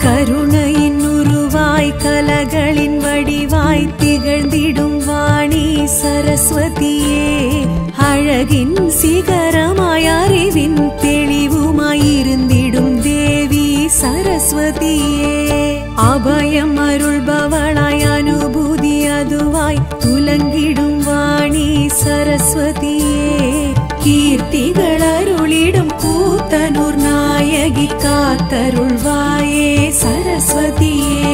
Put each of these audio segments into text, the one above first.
கருணையின் உருவாய் கலகளின் வடிவாய் திகழ்ந்திடும் வாணி சரஸ்வதியே அழகின் சிகரமாய் அறிவின் தெளிவுமாய் இருந்திடும் தேவி சரஸ்வதியே அபயம் அருள்பவளாய் அனுபூதி அதுவாய் துலங்கிடும் வாணி சரஸ்வதியே கீர்த்திகள் அருளிடும் கூத்தனூர் நாயகி காத்தருள்வாயே சரஸ்வதியே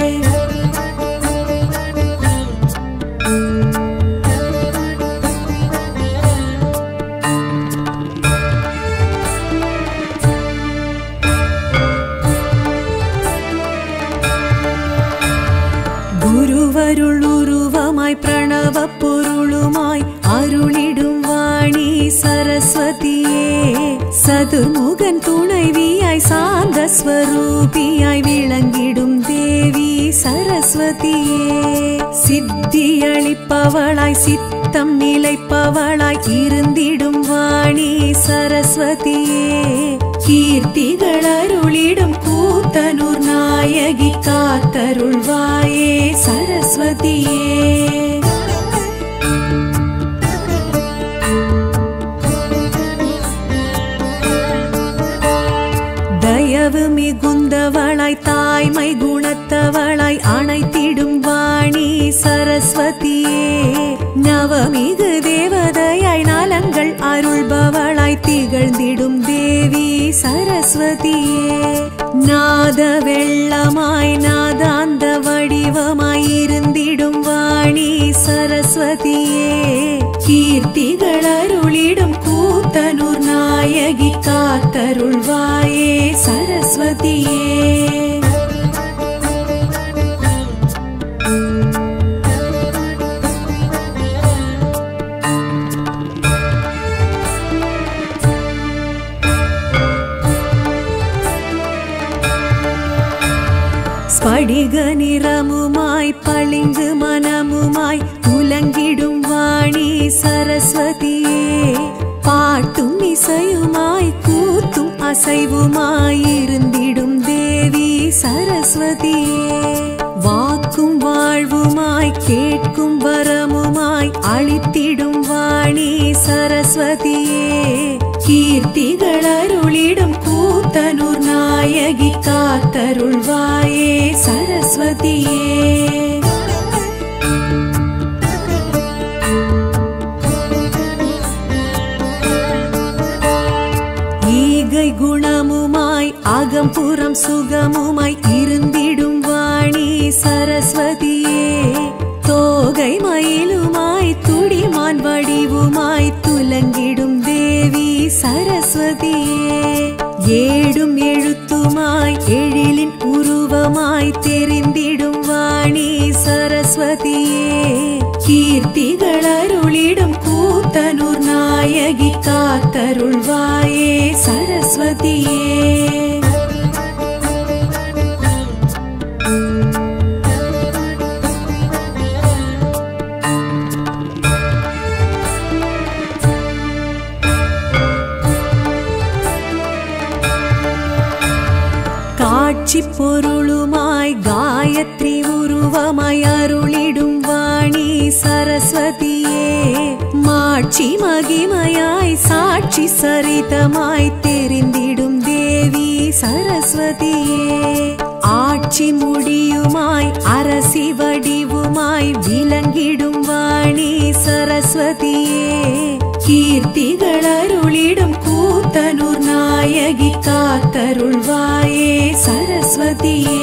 குருவருள் உருவமாய் பிரணவ பொருளுமாய் அருளிடும் வாணி சரஸ்வதியே சதுர்முகன் துணைவியாய் சாந்த ஸ்வரூபியாய் விளங்கிடும் தேவி சரஸ்வதியே சித்தியளிப்பவளாய் சித்தம் நிலைப்பவளாய் இருந்திடும் வாணி சரஸ்வதியே கீர்த்திகள் அருளிடும் கூத்தனூர் நாயகி காத்தருள்வாயே சரஸ்வதியே தயவு மிகுந்தவளாய் தாய்மை குணத்தவளாய் அணைத்திடும் வாணி சரஸ்வதியே நவமிகு தேவதையாய் நலங்கள் அருள்பவளாய் திகழ்ந்திடும் தேவி சரஸ்வதியே நாத வெள்ளமாய் நாதாந்த வடிவமாய் இருந்திடும் வாணி சரஸ்வதியே கீர்த்திகள் அருளிடும் கூத்தனூர் நாயகி காத்தருள்வாயே சரஸ்வதியே ஸ்படிக நிறமுமாய் பளிங்கு மனமுமாய் துலங்கிடும் வாணி சரஸ்வதியே பாட்டும் இசையுமாய் கூத்தும் அசைவுமாய் இருந்திடும் தேவி சரஸ்வதியே வாக்கும் வாழ்வுமாய் கேட்கும் வரமுமாய் அளித்திடும் வாணி சரஸ்வதியே கீர்த்திகள் அருளிடும் கூத்தனூர் நாயகி காத்தருள்வாயே சரஸ்வதியே ஈகை குணமுமாய் அகம்புறம் சுகமுமாய் இருந்திடும் வாணி சரஸ்வதியே தோகை மயிலுமாய் துடிமான் வடிவுமாய் துலங்கிடும் தேவி சரஸ்வதியே ஏடும் எழுத்துமாய் எழிலின் உருவமாய் தெரிந்திடும் வாணி சரஸ்வதியே கீர்த்திகள் அருளிடும் கூத்தனூர் நாயகி காத்தருள்வாயே சரஸ்வதியே காட்சி பொருளுமாய் காயத்ரி உருவமாய் அருளிடும் வாணி சரஸ்வதியே மாட்சி மகிமையாய் சாட்சி சரிதமாய் தெரிந்திடும் தேவி சரஸ்வதியே ஆட்சி முடியுமாய் அரசி வடிவுமாய் விளங்கிடும் வாணி சரஸ்வதியே கீர்த்திகள் அருளிடும் கூத்தனூர் நாயகி காத்தருள்வாயே சரஸ்வதியே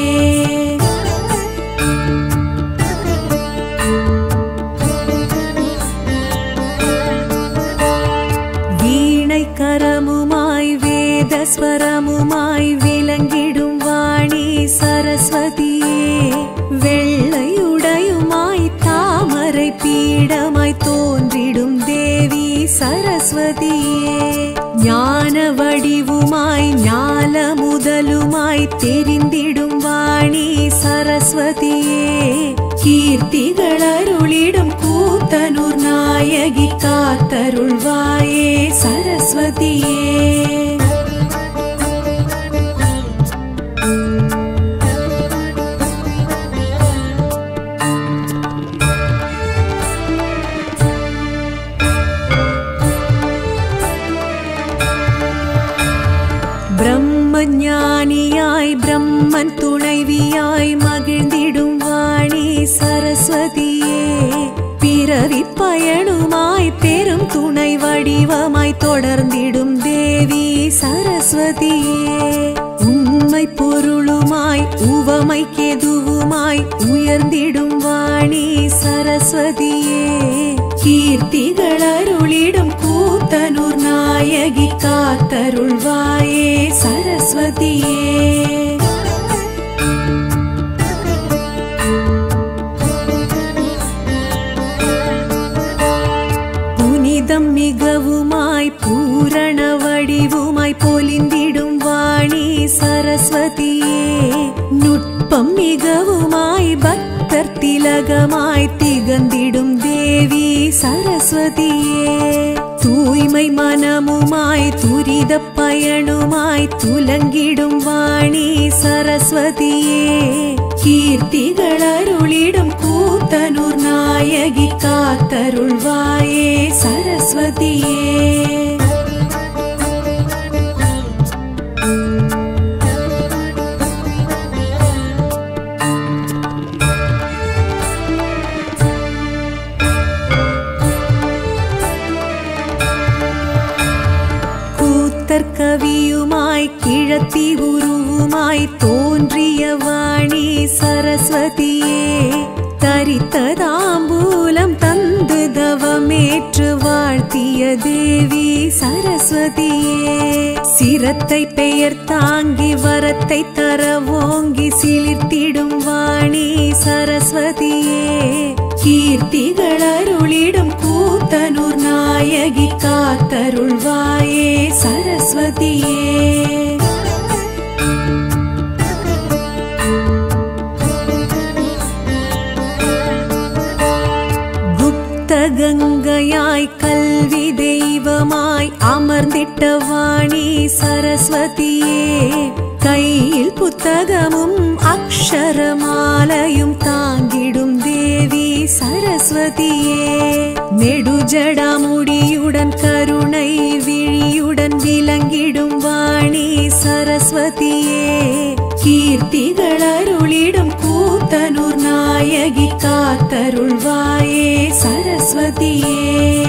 வீணை கரமுமாய் வேதஸ்வரமுமாய் விளங்கிடும் வாணி சரஸ்வதியே வெள்ளையுடையுமாய் தாமரை பீடமாய் தோன்றிடும் தேவி சரஸ்வதியே ஞான வடிவுமாய் ஞால முதலுமாய் தெரிந்திடும் வாணி சரஸ்வதியே கீர்த்திகள் அருளிடும் கூத்தனூர் நாயகி காத்தருள்வாயே சரஸ்வதியே பிரம்மன் துணைவியாய் மகிழ்ந்திடும் வாணி சரஸ்வதியே பிறவி பயனுமாய் பெரும் துணை வடிவமாய் தொடர்ந்திடும் தேவி சரஸ்வதியே உண்மை பொருளுமாய் உவமை கெதுவுமாய் உயர்ந்திடும் வாணி சரஸ்வதியே கீர்த்திகள் அருளிடும் கூத்தனூர் நாயகி காத்தருள்வாயே சரஸ்வதியே புனிதம் மிகவுமாய் பூரண வடிவுமாய் பொலிந்திடும் வாணி சரஸ்வதியே நுட்பம் மிகவுமாய் பக்தர் திலகமாய் திகழ்ந்திடும் தேவி சரஸ்வதியே தூய்மை மனமுமாய் துரித பயனுமாய் துலங்கிடும் வாணி சரஸ்வதியே கீர்த்திகள் அருளிடும் கூத்தனூர் நாயகி காத்தருள்வாயே சரஸ்வதியே கூத்தர் கவியுமாய் கிழத்தி உருவுமாய் தோன்றிய வாணி சரஸ்வதியே தரித்த தாம்பூலம் தந்து தவமேற்று வாழ்த்திய தேவி சரஸ்வதியே சிரத்தை பெயர் தாங்கி வரத்தை தர ஓங்கி சிலிர்த்திடும் வாணி சரஸ்வதியே கீர்த்திகள் அருளிடும் கூத்தனூர் நாயகி காத்தருள்வாயே சரஸ்வதியே குப்த கங்கையாய் கல்வி தெய்வமாய் அமர்ந்திட்ட வாணி சரஸ்வதியே கையில் புத்தகமும் அக்ஷரமாலையும் தாங்கிடும் தேவி சரஸ்வதியே நெடுஜடாமுடியுடன் கருணை விழியுடன் விளங்கிடும் வாணி சரஸ்வதியே கீர்த்திகள் அருளிடும் கூத்தனூர் நாயகி காத்தருள்வாயே சரஸ்வதியே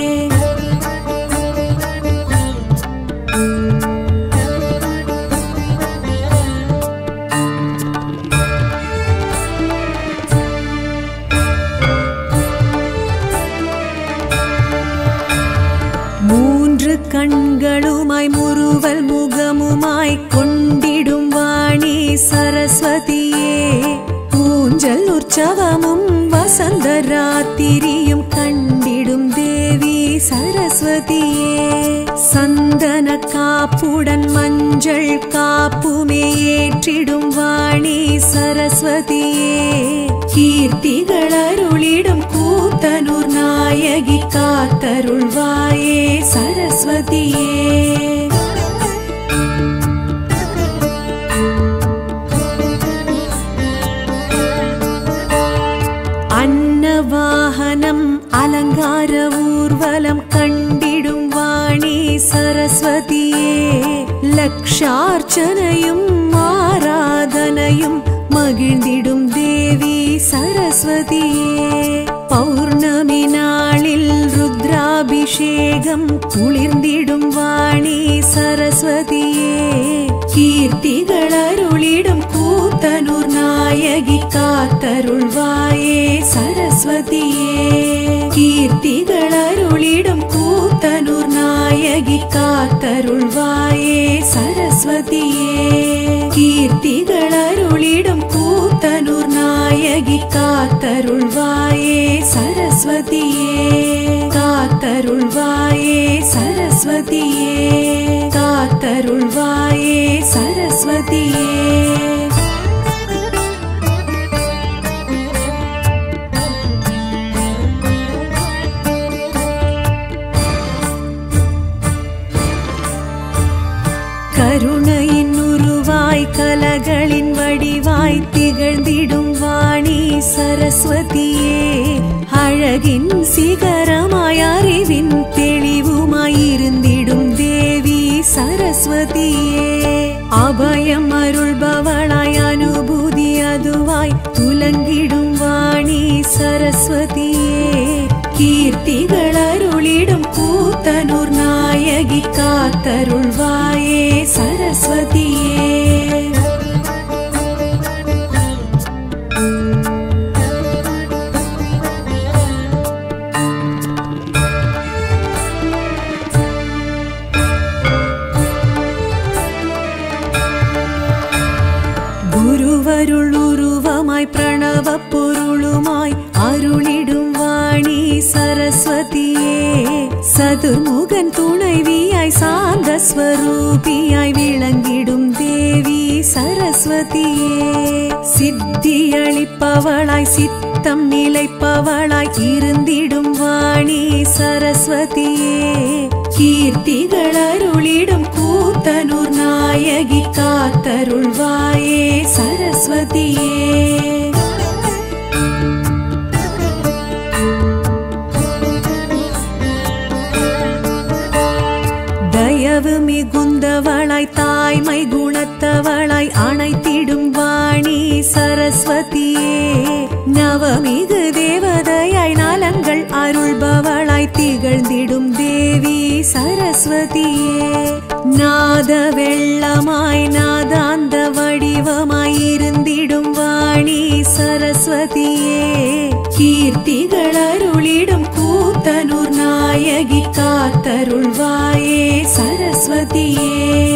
மூன்று கண்களுமாய் முறுவல் முகமுமாய் கொண்டிடும் வாணி சரஸ்வதியே ஊஞ்சல் உற்சவமும் வசந்த ராத்திரியும் கண்டிடும் தேவி சரஸ்வதியே சந்தன காப்புடன் மஞ்சள் காப்புமே ஏற்றிடும் வாணி சரஸ்வதியே கீர்த்திகள் அருளிடும் கூத்தனூர் நாயகி காத்தருள்வாயே சரஸ்வதியே அன்னவாகனம் அலங்கார ஊர்வலம் கண்டிடும் வாணி சரஸ்வதியே லக்ஷார்ச்சனையும் ஆராதனையும் மகிழ்ந்திடும் தேவி சரஸ்வதியே பௌர்ணமி நாளில் ருத்ராபிஷேகம் குளிர்ந்திடும் வாணி சரஸ்வதியே கீர்த்திகள் அருளிடும் கூத்தனூர் நாயகி காத்தருள்வாயே சரஸ்வதியே கீர்த்திகள் அருளிடும் கூத்தனூர் நாயகி காத்தருள்வாயே சரஸ்வதியே கீர்த்திகள் அருளிடும் கூத்தனூர் நாயகி காத்தருள்வாயே சரஸ்வதியே காத்தருள்வாயே சரஸ்வதியே காத்தருள்வாயே சரஸ்வதியே கருணையின் உருவாய் கலகளின் வடிவாய் திகழ்ந்திடும் வாணி சரஸ்வதியே அழகின் சிகரமாய் அறிவின் தெளிவுமாய் இருந்திடும் தேவி சரஸ்வதியே அபயம் அருள்பவளாய் அனுப விளங்கிடும் வாணி சரஸ்வதியே கீர்த்திகள் அருளிடும் கூத்தனூர் நாயகி காத்தருள்வாயே சரஸ்வதியே குருவருள் உருவமாய் பிரணவ பொருளுமாய் அருளிடும் வாணி சரஸ்வதியே சதுர்முகன் துணைவியாய் சாந்த ஸ்வரூபியாய் விளங்கிடும் தேவி சரஸ்வதியே சித்தியளிப்பவளாய் சித்தம் நிலைப்பவளாய் இருந்திடும் வாணி சரஸ்வதியே கீர்த்திகள் அருளிடும் கூத்தனூர் நாயகி காத்தருள்வாயே சரஸ்வதியே தயவு மிகுந்தவளாய் தாய்மை குணத்தவளாய் அணைத்திடும் வாணி சரஸ்வதியே நவமிகு தேவதையாய் நலங்கள் அருள்பவளாய் திகழ்ந்திடும் தேவி சரஸ்வதியே நாத வெள்ளமாய் நாதாந்த வடிவமாய் இருந்திடும் வாணி சரஸ்வதியே கீர்த்திகள் அருளிடும் கூத்தனூர் நாயகி காத்தருள்வாயே சரஸ்வதியே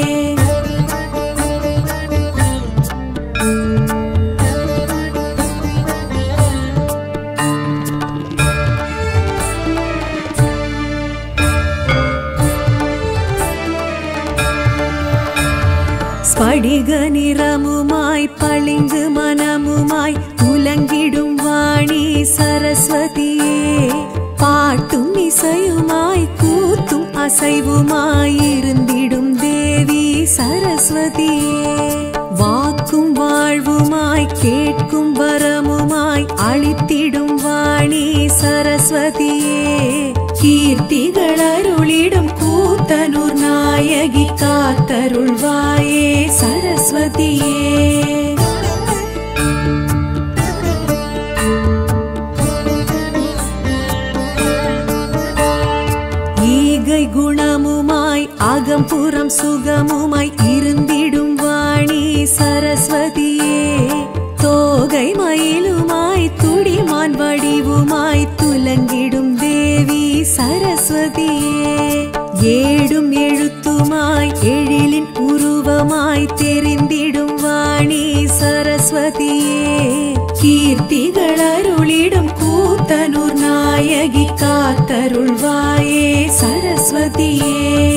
ஸ்படிக நிறமுமாய் பளிங்கு மனமுமாய் உலங்கிடும் வாணி சரஸ்வதியே பாட்டும் இசையுமாய் கூத்தும் அசைவுமாய் இருந்திடும் தேவி சரஸ்வதியே வாக்கும் வாழ்வுமாய் கேட்கும் வரமுமாய் அளித்திடும் வாணி சரஸ்வதியே கீர்த்திகள் அருளிடும் கூத்தனூர் நாயகி காத்தருள்வாயே சரஸ்வதியே ஈகை குணமுமாய் அகம்புறம் சுகமுமாய் இருந்திடும் வாணி சரஸ்வதியே தோகை மயிலுமாய் துடிமான் வடிவுமாய் துலங்கிடும் தேவி சரஸ்வதியே ஏடும் எழுத்துமாய் எழிலின் உருவமாய் தெரிந்திடும் வாணி சரஸ்வதியே கீர்த்திகள் அருளிடும் கூத்தனூர் நாயகி காத்தருள்வாயே சரஸ்வதியே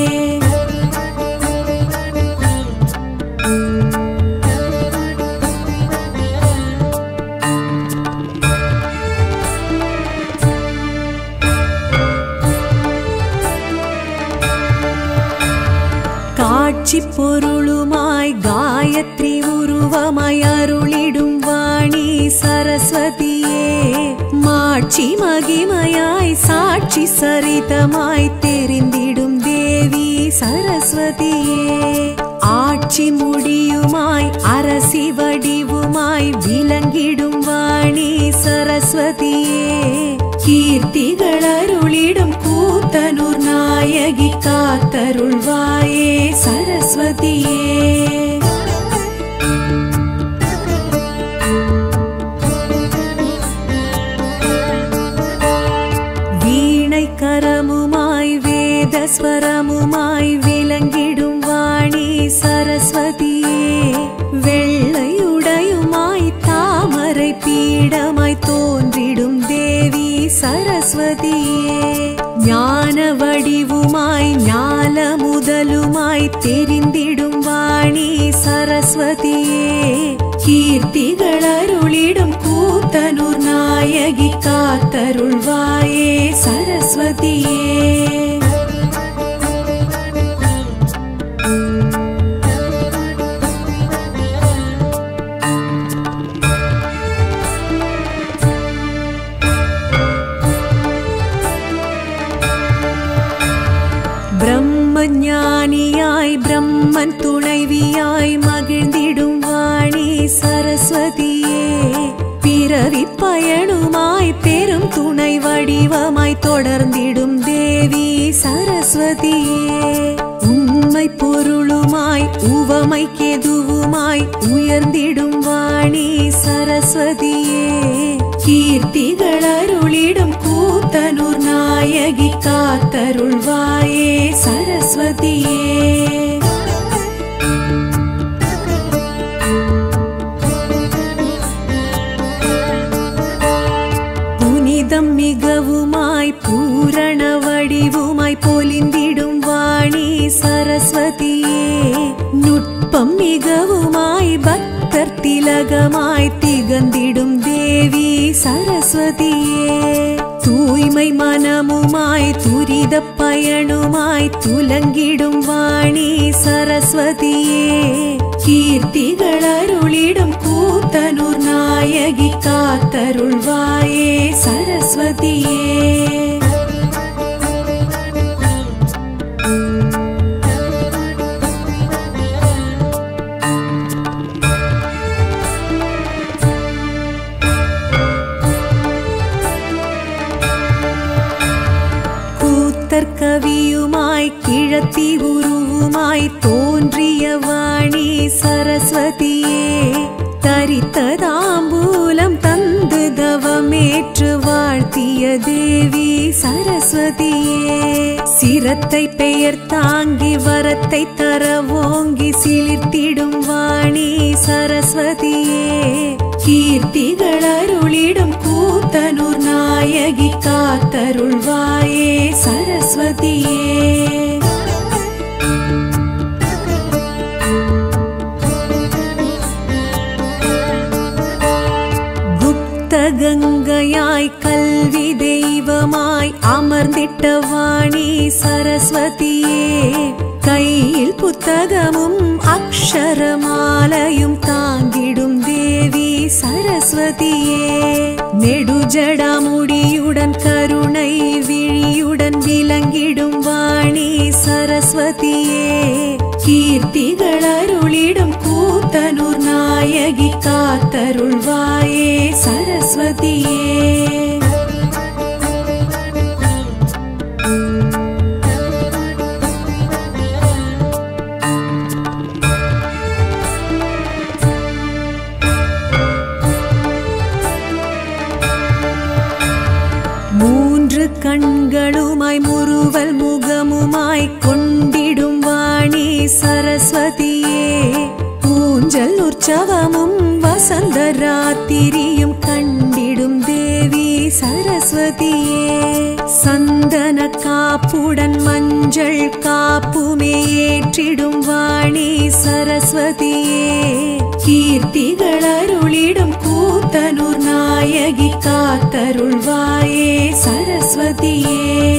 காட்சி பொருளுமாய் காயத்ரி உருவமாய் அருளிடும் வாணி சரஸ்வதியே மாட்சி மகிமையாய் சாட்சி சரிதமாய் தெரிந்திடும் தேவி சரஸ்வதியே ஆட்சி முடியுமாய் அரசி வடிவுமாய் விளங்கிடும் வாணி சரஸ்வதியே கீர்த்திகள் அருளிடும் கூத்தனூர் நாயகி காத்தருள்வாயே சரஸ்வதியே வீணை கரமுமாய் வேதஸ்வரமுமாய் விளங்கிடும் வாணி சரஸ்வதியே வெள்ளையுடையுமாய் தாமரை பீடமாய் தோன்றிடும் தேவி சரஸ்வதியே ஞான வடிவுமாய் ஞால முதலுமாய் தெரிந்திடும் வாணி சரஸ்வதியே கீர்த்திகள் அருளிடும் கூத்தனூர் நாயகி காத்தருள்வாயே சரஸ்வதியே பிரம்ம ஞானியாய் பிரம்மன் துணைவியாய் மகிழ்ந்திடும் வாணி சரஸ்வதியே பிற பயணுமாய் பெரும் துணை வடிவமாய் தொடர்ந்திடும் தேவி சரஸ்வதியே உண்மை பொருளுமாய் உவமை கெதுவுமாய் உயர்ந்திடும் வாணி சரஸ்வதியே கீர்த்திகள் அருளிடும் கூத்தனூர் நாயகி காத்தருள்வாயே சரஸ்வதியே புனிதம் மிகவுமாய் பூரண வடிவுமாய் பொலிந்திடும் வாணி சரஸ்வதியே நுட்பம் மிகவுமாய் பக்தர் திலகமாய் திகழ்ந்திடும் தேவி சரஸ்வதியே தூய்மை மனமுமாய் துரித பயணுமாய் துலங்கிடும் வாணி சரஸ்வதியே கீர்த்திகள் அருளிடும் கூத்தனூர் நாயகி காத்தருள்வாயே சரஸ்வதியே கூத்தர் கவியுமாய் கிழத்தி உருவுமாய் தோன்றிய வாணி சரஸ்வதியே தரித்த தாம்பூலம் தந்து தவமேற்று வாழ்த்திய தேவி சரஸ்வதியே சிரத்தை பெயர் தாங்கி வரத்தை தர ஓங்கி சிலிர்த்திடும் வாணி சரஸ்வதியே கீர்த்திகள் அருளிடும் கூத்தனூர் நாயகி காத்தருள்வாயே சரஸ்வதியே குப்த கங்கையாய் கல்வி தெய்வமாய் அமர்ந்திட்ட வாணி சரஸ்வதியே கையில் புத்தகமும் அக்ஷரமாலையும் தாங்கிடும் தேவி சரஸ்வதியே நெடுஜடாமுடியுடன் கருணை விழியுடன் விளங்கிடும் வாணி சரஸ்வதியே கீர்த்திகள் அருளிடும் கூத்தனூர் நாயகி காத்தருள்வாயே சரஸ்வதியே மூன்று கண்களுமாய் முறுவல் முகமுமாய் கொண்டிடும் வாணி சரஸ்வதியே ஊஞ்சல் உற்சவமும் வசந்த ராத்திரியும் கண்டிடும் தேவி சரஸ்வதியே சந்தன காப்புடன் மஞ்சள் காப்புமே ஏற்றிடும் வாணி சரஸ்வதியே கீர்த்திகள் அருளிடும் கூத்தனூர் நாயகி காத்தருள்வாயே சரஸ்வதியே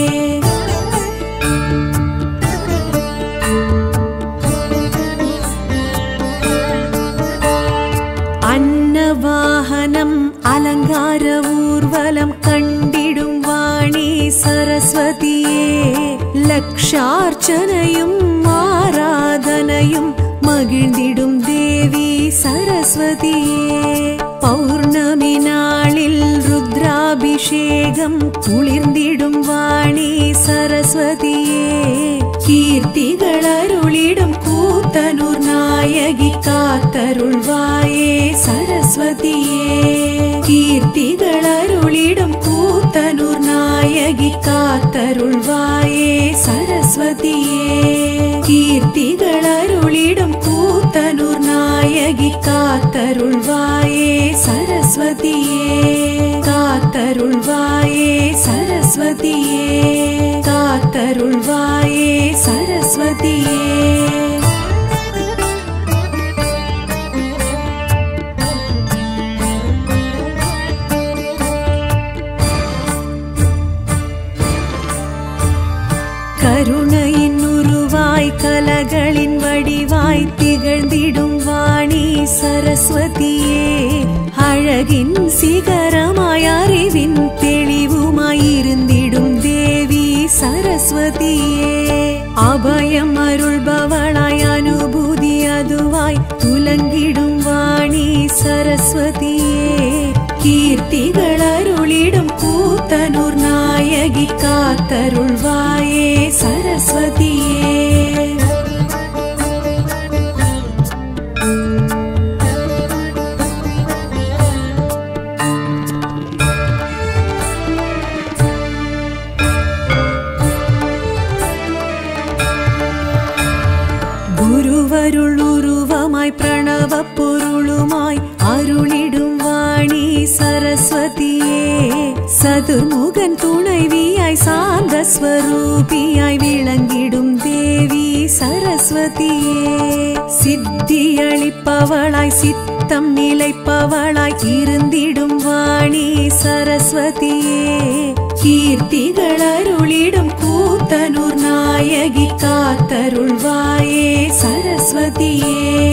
அன்னவாகனம் அலங்கார ஊர்வலம் கண்டிடும் வாணி சரஸ்வதியே லக்ஷார்ச்சனையும் ஆராதனையும் மகிழ்ந்திடும் தேவி சரஸ்வதியே பௌர்ணமி நாளில் ருத்ராபிஷேகம் குளிர்ந்திடும் வாணி சரஸ்வதியே கீர்த்திகள் அருளிடும் கூத்தனூர் நாயகி காத்தருள்வாயே சரஸ்வதியே கீர்த்திகள் அருளிடும் கூத்தனூர் நாயகி காத்தருள்வாயே சரஸ்வதியே கீர்த்திகள் அருளிடும் கூத்தனூர் நாயகி காத்தருள்வாயே சரஸ்வதியே காத்தருள்வாயே சரஸ்வதியே காத்தருள்வாயே சரஸ்வதியே கருணையின் உருவாய் கலகளின் வடிவாய் திகழ்ந்திடும் வாணி சரஸ்வதியே அழகின் சிகரமாய் அறிவின் தெளிவுமாய் இருந்திடும் தேவி சரஸ்வதியே அபயம் அருள்பவளாய் அனுபூதி அதுவாய் துலங்கிடும் வாணி சரஸ்வதியே கீர்த்திகள் அருளிடும் கூத்தனூர் நாயகி காத்தருள்வாயே சரஸ்வதியே குருவருள் உருவமாய் பிரணவ பொருளுமாய் அருளிடும் வாணி சரஸ்வதியே சதுர்முகன் துணைவியாய் சாந்த ஸ்வரூபியாய் விளங்கிடும் தேவி சரஸ்வதியே சித்தியளிப்பவளாய் சித்தம் நிலைப்பவளாய் இருந்திடும் வாணி சரஸ்வதியே கீர்த்திகள் அருளிடும் கூத்தனூர் நாயகி காத்தருள்வாயே சரஸ்வதியே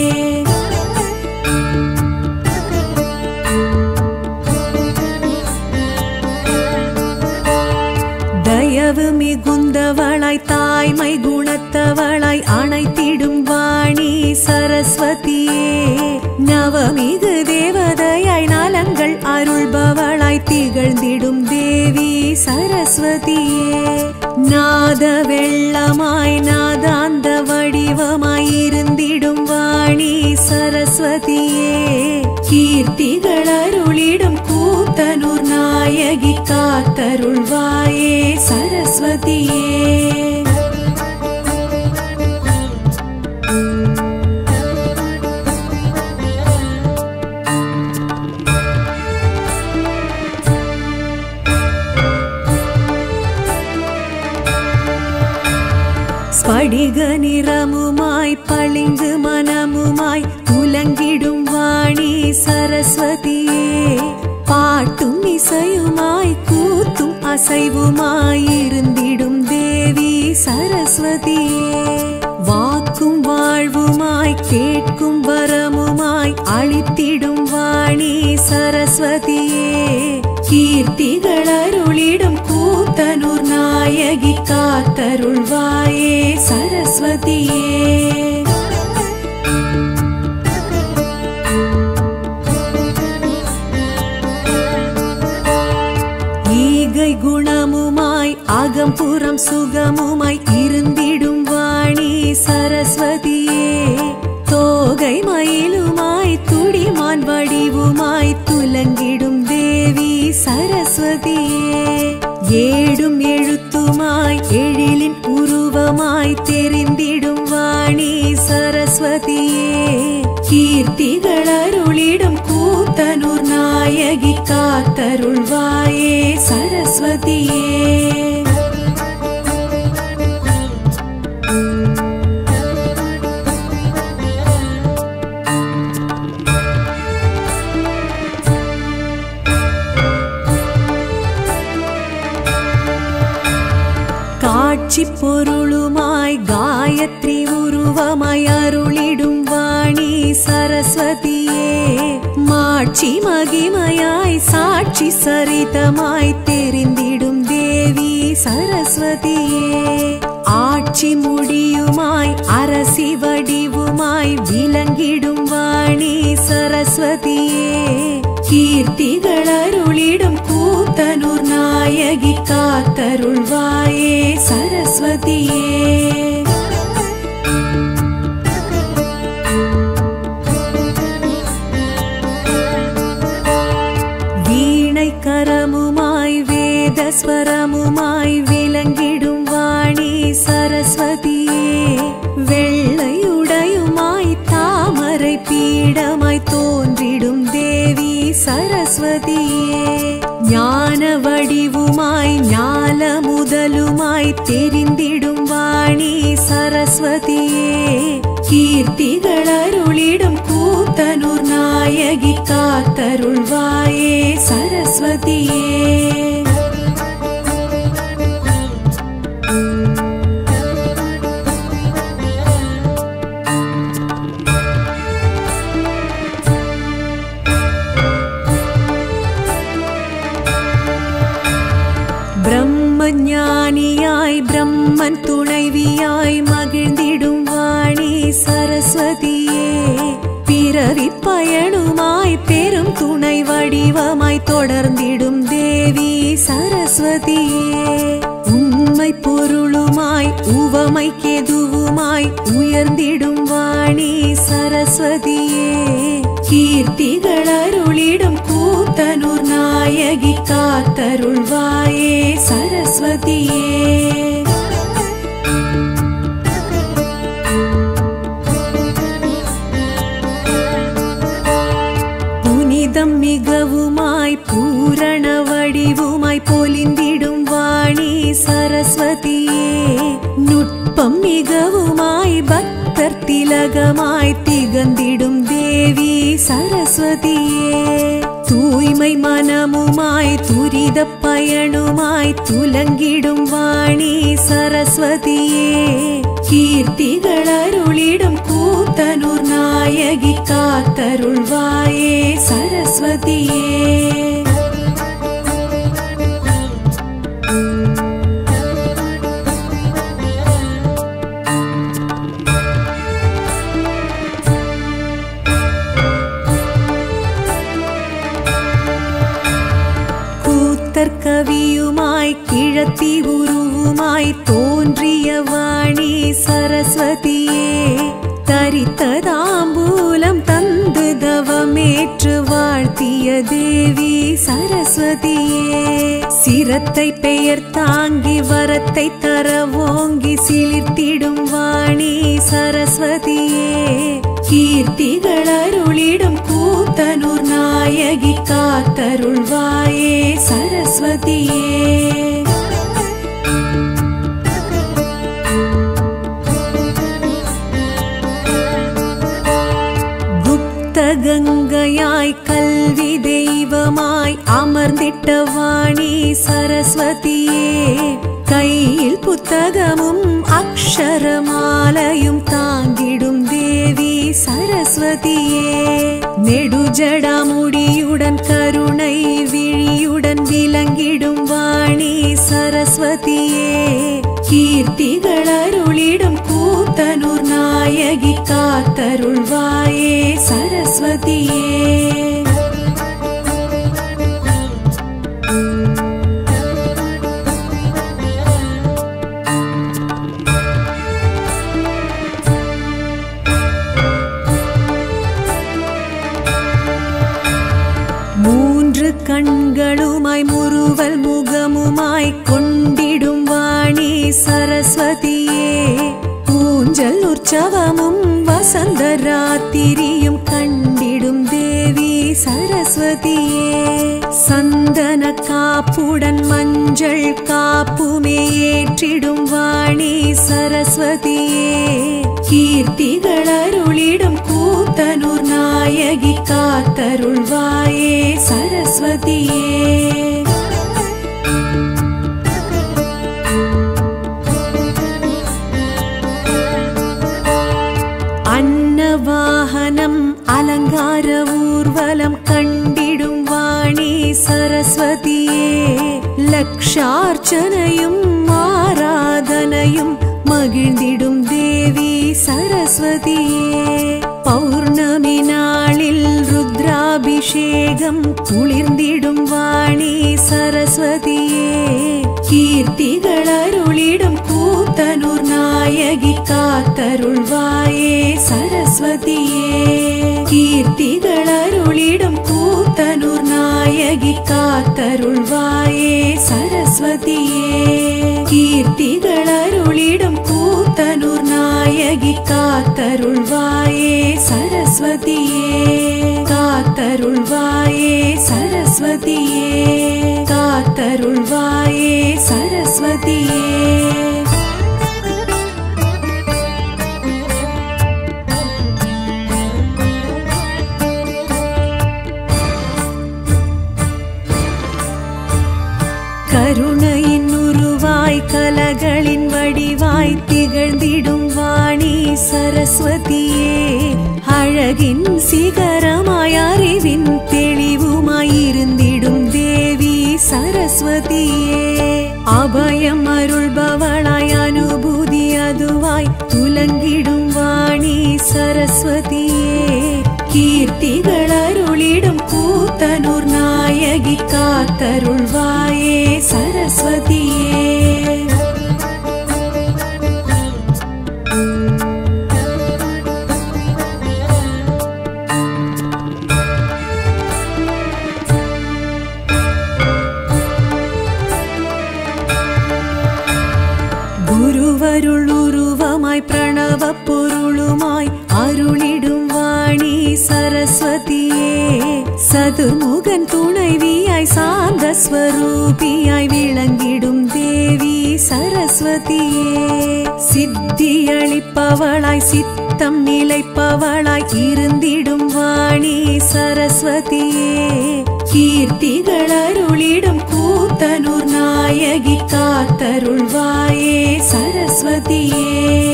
தயவு மிகுந்தவளாய் தாய்மை குணத்தவளாய் அணைத்திடும் வாணி சரஸ்வதியே நவமிகு தேவதையாய் நலங்கள் அருள்பவளாய் திகழ்ந்திடும் தேவி சரஸ்வதியே நாத வெள்ளமாய் நாதாந்த வடிவமாய் இருந்திடும் வாணி சரஸ்வதியே கீர்த்திகள் அருளிடும் கூத்தனூர் நாயகி காத்தருள்வாயே சரஸ்வதியே ஸ்படிக நிறமுமாய் பளிங்கு மனமுமாய் உலங்கிடும் வாணி சரஸ்வதியே பாட்டும் இசையுமாய் கூத்தும் அசைவுமாய் இருந்திடும் தேவி சரஸ்வதியே வாக்கும் வாழ்வுமாய் கேட்கும் வரமுமாய் அளித்திடும் வாணி சரஸ்வதியே கீர்த்திகள் அருளிடும் கூத்தனூர் நாயகி காத்தருள்வாயே சரஸ்வதியே ஈகை குணமுமாய் அகம்புறம் சுகமுமாய் இருந்திடும் வாணி சரஸ்வதியே தோகை மயிலுமாய் துடிமான் வடிவுமாய் துலங்கிடும் தேவி சரஸ்வதியே ஏடும் எழுத்துமாய் எழிலின் உருவமாய் தெரிந்திடும் வாணி சரஸ்வதியே கீர்த்திகள் அருளிடும் கூத்தனூர் நாயகி காத்தருள்வாயே சரஸ்வதியே காட்சி பொருளுமாய் காயத்ரி உருவமாய் அருளிடும் வாணி சரஸ்வதியே மாட்சி மகிமையாய் சாட்சி சரிதமாய் தெரிந்திடும் தேவி சரஸ்வதியே ஆட்சி முடியுமாய் அரசி வடிவுமாய் விளங்கிடும் வாணி சரஸ்வதியே கீர்த்திகள் அருளிடும் கூத்தனூர் நாயகி காத்தருள்வாயே சரஸ்வதியே வீணை கரமுமாய் வேத ஸ்வரமுமாய் விளங்கிடும் வாணி சரஸ்வதியே வெள்ளையுடையுமாய் தாமரை பீடமாய் தோன்றிடும் தேவி சரஸ்வதியே ஞான வடிவுமாய் ஞால முதலுமாய் தெரிந்திடும் வாணி சரஸ்வதியே கீர்த்திகள் அருளிடும் கூத்தனூர் நாயகி காத்தருள்வாயே சரஸ்வதியே பிரம்ம ஞானியாய் பிரம்மன் துணைவியாய் மகிழ்ந்திடும் வாணி சரஸ்வதியே பிறவி பயனுமாய் பெரும் துணை வடிவமாய் தொடர்ந்திடும் தேவி சரஸ்வதியே உண்மை பொருளுமாய் உவமைக்கெதுவுமாய் உயர்ந்திடும் வாணி சரஸ்வதியே கீர்த்திகள் அருளிடும் கூத்தனூர் நாயகி காத்தருள்வாயே சரஸ்வதியே புனிதம் மிகவுமாய் பூரண வடிவுமாய் பொலிந்திடும் வாணி சரஸ்வதியே நுட்பம் மிகவுமாய் பக்தர் திலகமாய் திகழ்ந்திடும் தேவி சரஸ்வதியே தூய்மை மனமுமாய் துரித பயனுமாய் துலங்கிடும் வாணி சரஸ்வதியே கீர்த்திகள் அருளிடும் கூத்தனூர் நாயகி காத்தருள்வாயே சரஸ்வதியே கூத்தர் கவியுமாய் கிழத்தி உருவுமாய் தோன்றிய வாணி சரஸ்வதியே தரித்ததாம்பூலம் தந்து தவமேற்று வாழ்த்திய தேவி சரஸ்வதியே சிரத்தை பெயர் தாங்கி வரத்தை தர ஓங்கி சிலிர்த்திடும் வாணி சரஸ்வதியே கீர்த்திகள் அருளிடும் கூத்தனூர் நாயகி காத்தருள்வாயே சரஸ்வதியே குப்த கங்கையாய் கல்வி தெய்வமாய் அமர்ந்திட்ட வாணி சரஸ்வதியே கையில் புத்தகமும் அக்ஷரமாலையும் தாங்கிடும் தேவி சரஸ்வதியே நெடுஜடாமுடியுடன் கருணை விழியுடன் விளங்கிடும் வாணி சரஸ்வதியே கீர்த்திகள் அருளிடும் கூத்தனூர் நாயகி காத்தருள்வாயே சரஸ்வதியே மூன்று கண்களுமாய் முறுவல் முகமுமாய் கொண்டிடும் வாணி சரஸ்வதியே ஊஞ்சல் உற்சவமும் வசந்த ராத்திரியும் கண்டிடும் தேவி சரஸ்வதியே சந்தன காப்புடன் மஞ்சள் காப்புமே ஏற்றிடும் வாணி சரஸ்வதியே கீர்த்திகள் அருளிடும் கூத்தனூர் நாயகி காத்தருள்வாயே சரஸ்வதியே அன்னவாகனம் அலங்கார ஊர்வலம் கண்டிடும் வாணி சரஸ்வதியே லக்ஷார்ச்சனையும் ஆராதனையும் மகிழ்ந்திடும் தேவி சரஸ்வதியே பௌர்ணமி நாளில் ருத்ராபிஷேகம் குளிர்ந்திடும் வாணி சரஸ்வதியே கீர்த்திகள் அருளிடும் கூத்தனூர் நாயகி காத்தருள்வாயே சரஸ்வதியே கீர்த்திகள் அருளிடும் கூத்தனூர் நாயகி காத்தருள்வாயே சரஸ்வதியே கீர்த்திகள் அருளிடும் கூத்தனூர் நாயகி காத்தருள்வாயே சரஸ்வதியே காத்தருள்வாயே சரஸ்வதியே காத்தருள்வாயே சரஸ்வதியே கருணையின் உருவாய் கலகளின் வடிவாய் திகழ்ந்திடும் வாணி சரஸ்வதியே அழகின் சிகரமாய் அறிவின் தெளிவுமாய் இருந்திடும் தேவி சரஸ்வதியே அபயம் அருள்பவளாய் அனுபூதி அதுவாய் துலங்கிடும் வாணி சரஸ்வதியே கீர்த்திகள் அருளிடும் கூத்தனூர் நாய் நாயகி காத்தருள்வாயே சரஸ்வதியே குருவருளுருவமாய் பிரணவ பொருளுமாய் அருளிடும் வாணி சரஸ்வதியே சதுர்முகன் துணைவியாய் சாந்த ஸ்வரூபியாய் விளங்கிடும் தேவி சரஸ்வதியே சித்தியளிப்பவளாய் சித்தம் நிலைப்பவளாய் இருந்திடும் வாணி சரஸ்வதியே கீர்த்திகள் அருளிடும் கூத்தனூர் நாயகி காத்தருள்வாயே சரஸ்வதியே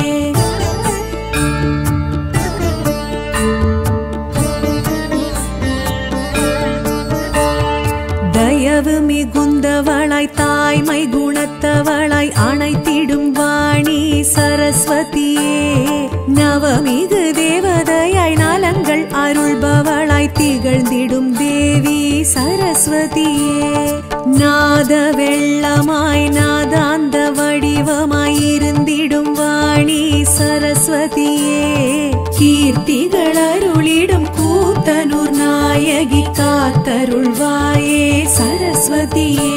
தயவு மிகுந்தவளாய் தாய்மை குணத்தவளாய் அணைத்திடும் வாணி சரஸ்வதியே நவமிகு தேவதையாய் நலங்கள் அருள்பவளாய் திகழ்ந்திடும் தேவி சரஸ்வதியே நாத வெள்ளமாய் நாதாந்த வடிவமாய் இருந்திடும் வாணி சரஸ்வதியே கீர்த்திகள் அருளிடும் கூத்தனூர் நாயகி காத்தருள்வாயே சரஸ்வதியே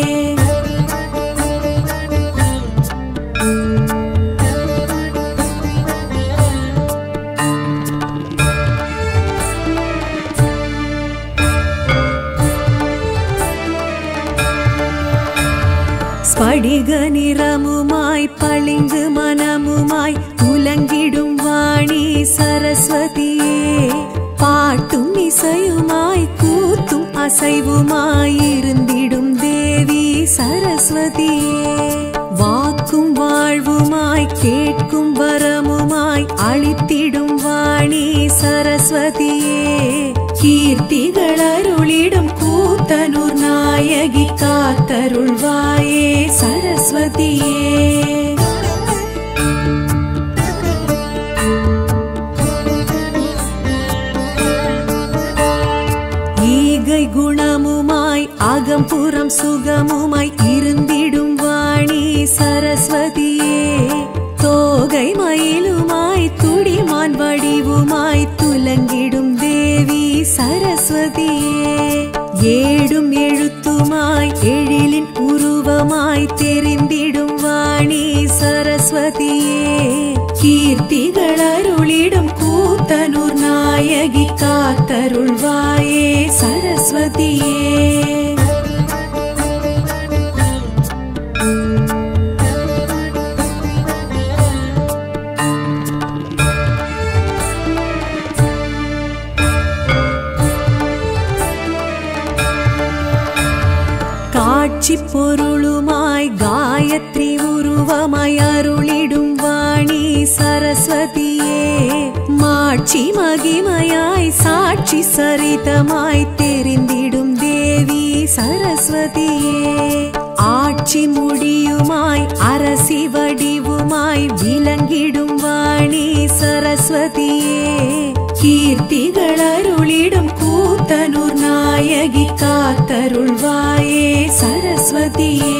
ஸ்படிக நிறமுமாய் பளிங்கு மனமுமாய் உலங்கிடும் வாணி சரஸ்வதியே பாட்டும் இசையுமாய் கூத்தும் அசைவுமாய் இருந்திடும் தேவி சரஸ்வதியே வாக்கும் வாழ்வுமாய் கேட்கும் வரமுமாய் அளித்திடும் வாணி சரஸ்வதியே கீர்த்திகள் அருளிடும் கூத்தனூர் நாயகி காத்தருள்வாயே சரஸ்வதியே ஈகை குணமுமாய் அகம்புறம் சுகமுமாய் இருந்திடும் வாணி சரஸ்வதியே தோகை மயிலுமாய் துடிமான் வடிவுமாய் துலங்கிடும் தேவி சரஸ்வதியே ஏடும் எழுத்துமாய் எழிலின் உருவமாய் தெரிந்திடும் வாணி சரஸ்வதியே கீர்த்திகள் அருளிடும் கூத்தனூர் நாயகி காத்தருள்வாயே சரஸ்வதியே காட்சி பொருளுமாய் காயத்ரி உருவமாய் அருளிடும் வாணி சரஸ்வதியே மாட்சி மகிமையாய் சாட்சி சரிதமாய் தெரிந்திடும் தேவி சரஸ்வதியே ஆட்சி முடியுமாய் அரசி வடிவுமாய் விளங்கிடும் வாணி சரஸ்வதியே கீர்த்திகள் அருளிடும் கூத்தனூர் நாயகி காத்தருள்வாயே சரஸ்வதியே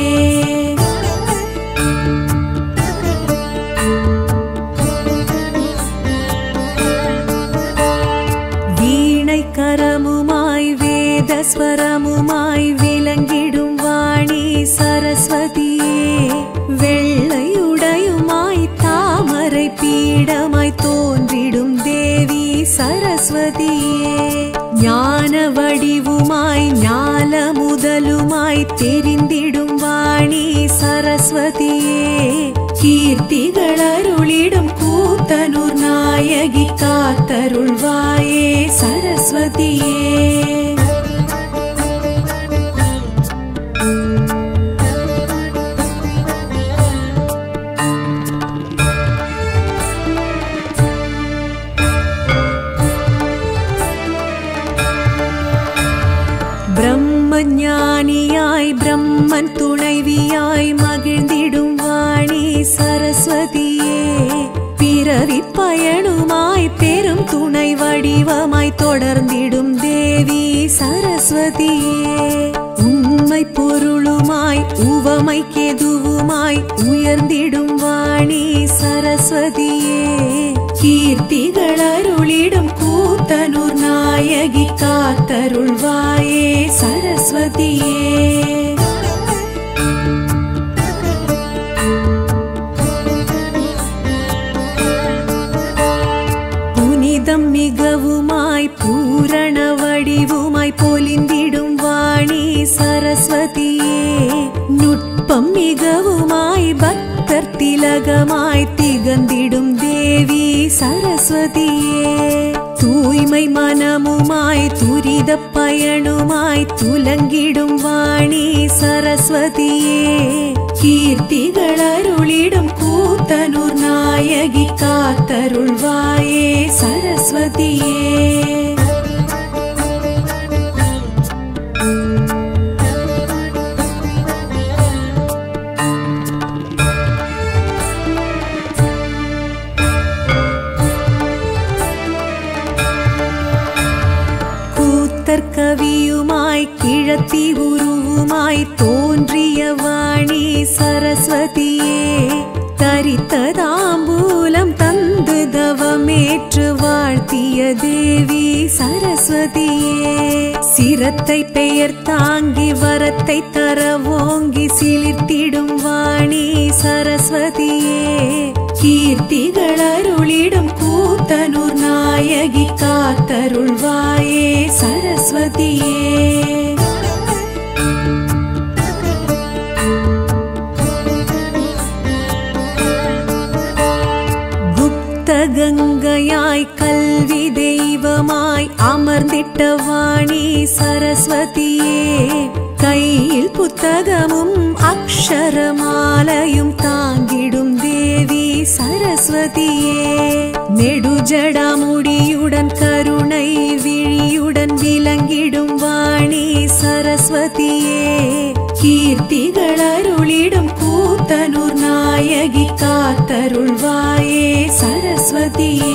வீணை கரமுமாய் வேதஸ்வரமுமாய் விளங்கிடும் வாணி சரஸ்வதியே வெள்ளையுடையுமாய் தாமரை பீடமாய் தோன்றிடும் தேவி சரஸ்வதியே ஞான வடிவுமாய் ஞால முதலுமாய் தெரிந்திடும் வாணி சரஸ்வதியே கீர்த்திகள் அருளிடும் கூத்தனூர் நாயகி காத்தருள்வாயே சரஸ்வதியே பிரம்மஞானியாய் பிரம்மன் துணைவியாய் மகிழ்ந்திடும் வாணி சரஸ்வதியே பிறவி பயனுமாய் பெரும் துணை வடிவமாய் தொடர்ந்திடும் தேவி சரஸ்வதியே சரஸ்வதியே உண்மை பொருளுமாய் உவமைக்கெதுவுமாய் உயர்ந்திடும் வாணி சரஸ்வதியே கீர்த்திகள் அருளிடும் கூத்தனூர் நாயகி காத்தருள்வாயே சரஸ்வதியே புனிதம் மிகவுமாய் பூரண வடிவுமாய் பொலிந்திடும் வாணி சரஸ்வதியே நுட்பம் மிகவுமாய் பக்தர் திலகமாய் திகழ்ந்திடும் தேவி சரஸ்வதியே தூய்மை மனமுமாய் துரித பயனுமாய் துலங்கிடும் வாணி சரஸ்வதியே கீர்த்திகள் அருளிடும் கூத்தனூர் நாயகி காத்தருள்வாயே சரஸ்வதியே கூத்தர் கவியுமாய் கிழத்தி உருவுமாய் தோன்றிய வாணி சரஸ்வதியே தரித்ததாம்பூலம் தந்து தவமேற்று வாழ்த்திய தேவி சரஸ்வதியே சிரத்தை பெயர் தாங்கி வரத்தை தர ஓங்கி சிலிர்த்திடும் வாணி சரஸ்வதியே கீர்த்திகள் அருளிடும் கூத்தனூர் நாயகி காத்தருள்வாயே சரஸ்வதியே குப்த கங்கையாய் கல்வி தெய்வமாய் அமர்ந்திட்ட வாணி சரஸ்வதியே கையில் புத்தகமும் அக்ஷரமாலையும் தாங்கிடும் தேவி சரஸ்வதியே நெடுஜடாமுடியுடன் கருணை விழியுடன் விளங்கிடும் வாணி சரஸ்வதியே கீர்த்திகள் அருளிடும் கூத்தனூர் நாயகி காத்தருள்வாயே சரஸ்வதியே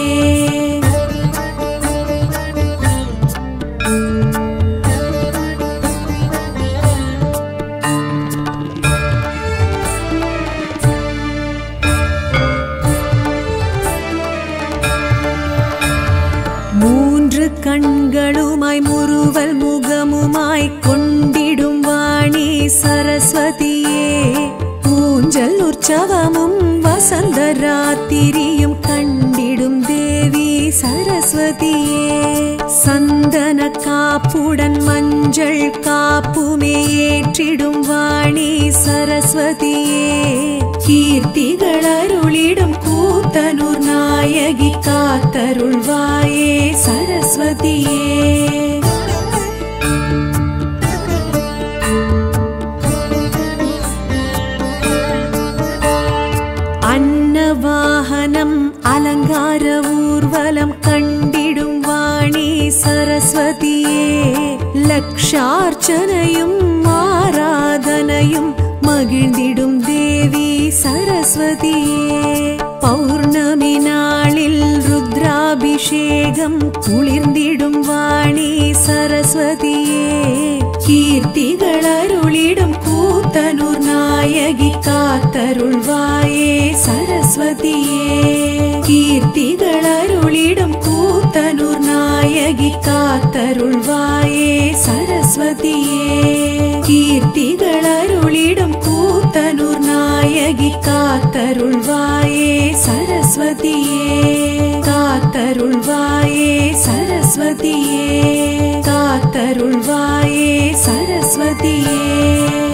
மூன்று கண்களுமாய் முறுவல் முகமுமாய் கொண்டிடும் வாணி சரஸ்வதியே ஊஞ்சல் உற்சவமும் வசந்த ராத்திரியும் கண்டிடும் தேவி சரஸ்வதியே சந்தன காப்புடன் மஞ்சள் காப்புமே ஏற்றிடும் வாணி சரஸ்வதியே கீர்த்திகள் அருளிடும் கூத்தனூர் நாயகி காத்தருள்வாயே சரஸ்வதியே அன்னவாகனம் அலங்கார ஊர்வலம் கண்டிடும் வாணி சரஸ்வதியே லக்ஷார்ச்சனையும் ஆராதனையும் மகிழ்ந்திடும் தேவி சரஸ்வதியே பௌர்ணமி நாளில் ருத்ராபிஷேகம் குளிர்ந்திடும் வாணி சரஸ்வதியே கீர்த்திகள் அருளிடும் கூத்தனூர் நாயகி காத்தருள்வாயே சரஸ்வதியே கீர்த்திகள் அருளிடும் கூத்தனூர் நாயகி காத்தருள்வாயே சரஸ்வதியே கீர்த்திகள் அருளிடும் கூத்தனூர் நாயகி காத்தருள்வாயே சரஸ்வதியே காத்தருள்வாயே சரஸ்வதியே காத்தருள்வாயே சரஸ்வதியே